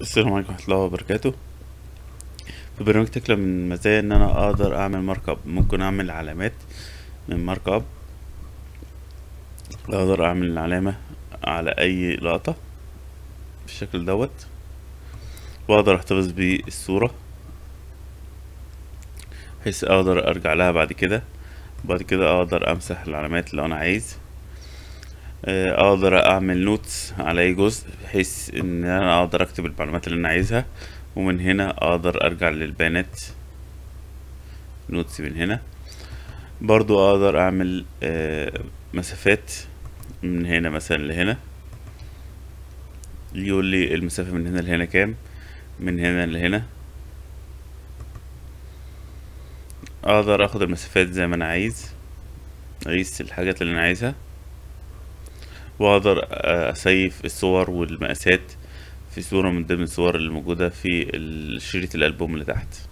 السلام عليكم ورحمة الله وبركاته في برنامج تكلا من مزايا ان انا اقدر اعمل مارك اب ممكن اعمل علامات من مارك اب اقدر اعمل علامة على اي لقطة بالشكل دوت واقدر احتفظ بالصورة بحيث اقدر ارجع لها بعد كده بعد كده اقدر امسح العلامات لو انا عايز آه، اقدر اعمل نوتس على اي جزء بحيث ان انا اقدر اكتب المعلومات اللي انا عايزها ومن هنا اقدر ارجع للبيانات نوتس من هنا برضو اقدر اعمل آه، مسافات من هنا مثلا لهنا يقول لي المسافة من هنا لهنا كام من هنا لهنا اقدر اخد المسافات زي ما انا عايز اقيس الحاجات اللي انا عايزها واقدر اسيف الصور والمقاسات في صورة من ضمن الصور اللي موجودة في شريط الألبوم اللي تحت